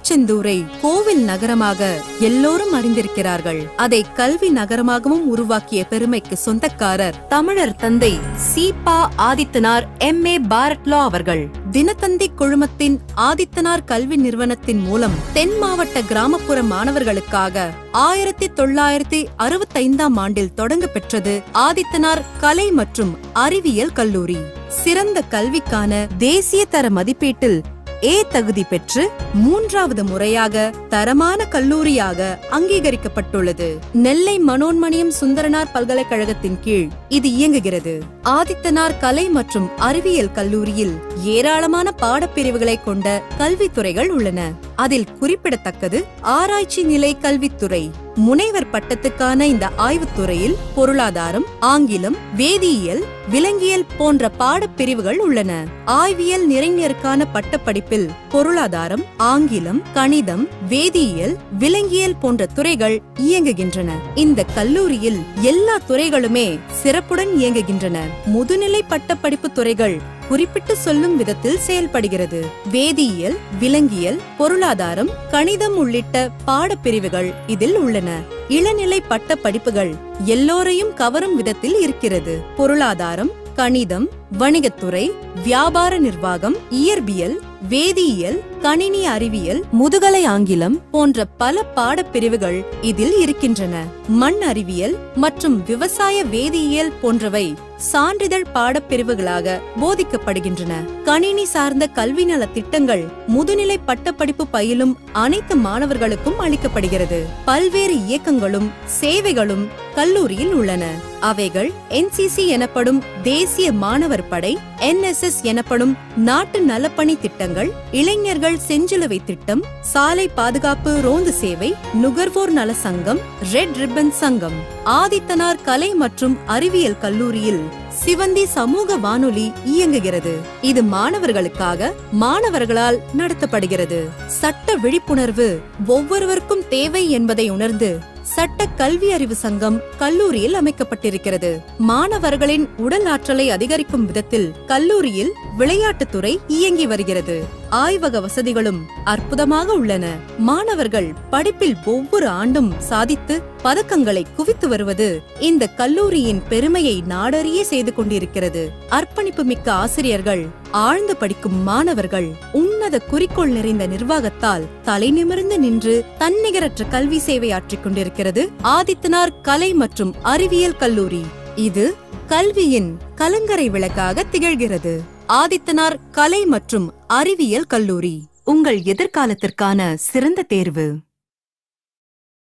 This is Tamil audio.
திருச்செந்தூரை கோவில் நகரமாக எல்லோரும் அறிந்திருக்கிறார்கள் அதை கல்வி நகரமாகவும் உருவாக்கிய பெருமைக்கு சொந்தக்காரர் தமிழர் தந்தை சீபா ஆதித்தனார் எம் ஏ பாரட்லா அவர்கள் தினத்தந்தி குழுமத்தின் ஆதித்தனார் கல்வி நிறுவனத்தின் மூலம் தென் மாவட்ட கிராமப்புற மாணவர்களுக்காக ஆயிரத்தி தொள்ளாயிரத்தி அறுபத்தைந்தாம் ஆண்டில் தொடங்க பெற்றது ஆதித்தனார் கலை மற்றும் அறிவியல் கல்லூரி சிறந்த கல்விக்கான தேசிய தர மதிப்பீட்டில் ஏ தகுதி பெற்று மூன்றாவது முறையாக தரமான கல்லூரியாக அங்கீகரிக்கப்பட்டுள்ளது நெல்லை மனோன்மணியம் சுந்தரனார் பல்கலைக்கழகத்தின் கீழ் இது இயங்குகிறது ஆதித்தனார் கலை மற்றும் அறிவியல் கல்லூரியில் ஏராளமான பாடப்பிரிவுகளை கொண்ட கல்வித்துறைகள் உள்ளன அதில் குறிப்பிடத்தக்கது ஆராய்ச்சி நிலை கல்வித்துறை முனைவர் பட்டத்துக்கான இந்த ஆய்வுத்துறையில் பொருளாதாரம் ஆங்கிலம் வேதியியல் விலங்கியல் போன்ற பாடப்பிரிவுகள் உள்ளன ஆய்வியல் நிறைஞருக்கான பட்டப்படிப்பில் பொருளாதாரம் ஆங்கிலம் கணிதம் வேதியியல் விலங்கியல் போன்ற துறைகள் இயங்குகின்றன இந்த கல்லூரியில் எல்லா துறைகளுமே சிறப்புடன் இயங்குகின்றன முதுநிலை பட்டப்படிப்பு துறைகள் குறிப்பிட்டு சொல்லும் விதத்தில் செயல்படுகிறது வேதியியல் விலங்கியல் பொருளாதாரம் கணிதம் உள்ளிட்ட பாடப்பிரிவுகள் இதில் உள்ளன இளநிலை பட்ட படிப்புகள் எல்லோரையும் கவரும் விதத்தில் இருக்கிறது பொருளாதாரம் கணிதம் வணிகத்துறை வியாபார நிர்வாகம் இயற்பியல் வேதியியல் கணினி அறிவியல் முதுகலை ஆங்கிலம் போன்ற பல பாடப்பிரிவுகள் இதில் இருக்கின்றன மண் அறிவியல் மற்றும் விவசாய வேதியியல் போன்றவை சான்றிதழ் பாடப்பிரிவுகளாக போதிக்கப்படுகின்றன கணினி சார்ந்த கல்வி நல திட்டங்கள் முதுநிலை பட்டப்படிப்பு பயிலும் அனைத்து மாணவர்களுக்கும் அளிக்கப்படுகிறது பல்வேறு இயக்கங்களும் சேவைகளும் கல்லூரியில் உள்ளன அவைகள் என்சிசி எனப்படும் தேசிய மாணவர் படை என்எஸ்எஸ் எனப்படும் நாட்டு நலப்பணி திட்டங்கள் இளைஞர்கள் செஞ்சிலுவை திட்டம் சாலை பாதுகாப்பு ரோந்து சேவை நுகர்வோர் நல சங்கம் ரெட் ரிப்பன் சங்கம் ஆதித்தனார் கலை மற்றும் அறிவியல் கல்லூரியில் சிவந்தி சமூக வானொலி இயங்குகிறது இது மாணவர்களுக்காக மாணவர்களால் நடத்தப்படுகிறது சட்ட விழிப்புணர்வு ஒவ்வொருவருக்கும் தேவை என்பதை உணர்ந்து சட்ட கல்வி அறிவு சங்கம் கல்லூரியில் அமைக்கப்பட்டிருக்கிறது மாணவர்களின் உடல் ஆற்றலை அதிகரிக்கும் விதத்தில் கல்லூரியில் விளையாட்டுத்துறை இயங்கி வருகிறது ஆய்வக வசதிகளும் அற்புதமாக உள்ளன மாணவர்கள் படிப்பில் ஒவ்வொரு ஆண்டும் சாதித்து பதக்கங்களை குவித்து வருவது இந்த கல்லூரியின் பெருமையை நாடறிய செய்து கொண்டிருக்கிறது அர்ப்பணிப்பு மிக்க ஆசிரியர்கள் ஆழ்ந்து படிக்கும் மாணவர்கள் உன்னத குறிக்கோள் நிறைந்த நிர்வாகத்தால் தலை நிமிர்ந்து நின்று தன்னிகரற்ற கல்வி சேவை ஆற்றிக் கொண்டிருக்கிறது ஆதித்தனார் கலை மற்றும் அறிவியல் கல்லூரி இது கல்வியின் கலங்கரை விளக்காக திகழ்கிறது ஆதித்தனார் கலை மற்றும் அறிவியல் கல்லூரி உங்கள் எதிர்காலத்திற்கான சிறந்த தேர்வு